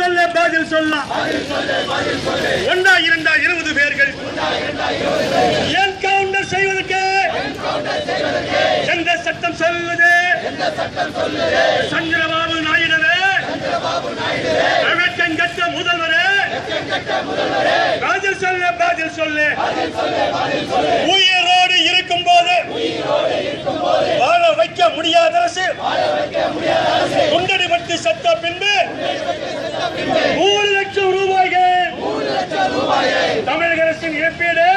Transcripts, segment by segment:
சொல்ல பதில் சொல்ல ஒன்றா இரண்டா இருபது பேர்கள் என்கவுண்டர் செய்வதற்கு எந்த சட்டம் சொல்லுது சந்திரபாபு நாயுடவே வணக்கம் கட்ட முதல்வரே பதில் சொல்ல பதில் சொல்லு உயிரோடு இருக்கும் போது வாழ வைக்க முடியாத அரசு குண்டடிபட்டு சத்த பின்பு மூணு லட்சம் ரூபாய்கள் தமிழக அரசின் இழப்பீடு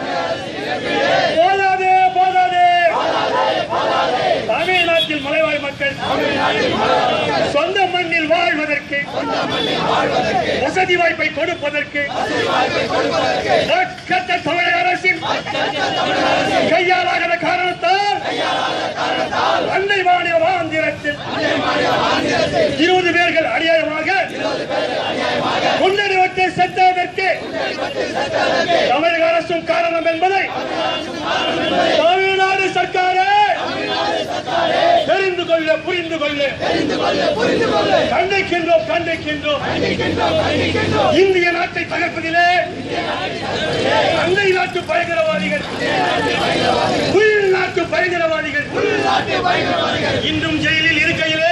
போதாது போதாது தமிழ்நாட்டில் மலைவாழ் மக்கள் சொந்த மண்ணில் வாழ்வதற்கு வசதி வாய்ப்பை கொடுப்பதற்கு கட்ட தமிழக அரசின் கையாளாகிற காரணத்தால் அன்னை மாநில மாந்திரத்தில் இருபது பேர்கள் அநியாயமாக கொண்டறிவத்தை செத்ததற்கு தமிழக அரசும் காரணம் என்பதை தமிழ்நாடு சர்க்காரே தெரிந்து கொள்ள புரிந்து கொள்ள கண்டிக்கின்றோம் கண்டிக்கின்றோம் இந்திய நாட்டை தகர்ப்பதிலே அன்னை நாட்டு பயங்கரவாதிகள் உள் நாட்டு பயங்கரவாதிகள் இன்றும் ஜெயிலில் இருக்கையிலே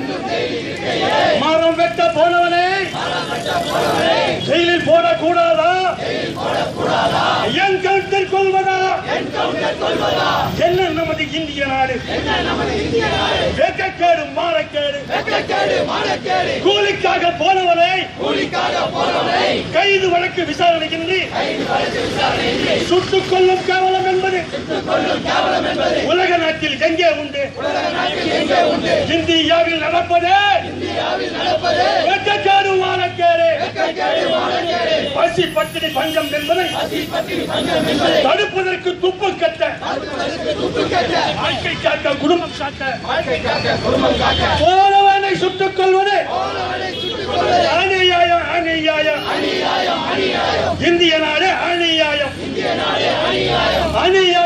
மரம் வெட்ட போனவனை ஜெயிலில் போடக்கூடாதா என் கருத்தில் கொள்வதா என்ன நமது இந்திய நாடு வெட்கக்கேடு மானக்கேடு கூலிக்காக போனவனை கைது வழக்கு விசாரணையின்றி சுட்டுக் கொள்ளும் கேவலம் என்பது உலக நாட்டில் எங்கே உண்டு இந்தியாவில் நடப்பது வெட்கக்கேடு மானக்கேடு பசி பட்டினி பஞ்சம் என்பதை தடுப்பதற்கு துப்பு கட்ட வாழ்க்கை காக்க குடும்பம் காக்க போனவனை சுட்டுக் கொள்வது அநியாயம் அநியாயம் இந்திய நாடு அநியாயம் அநியாயம்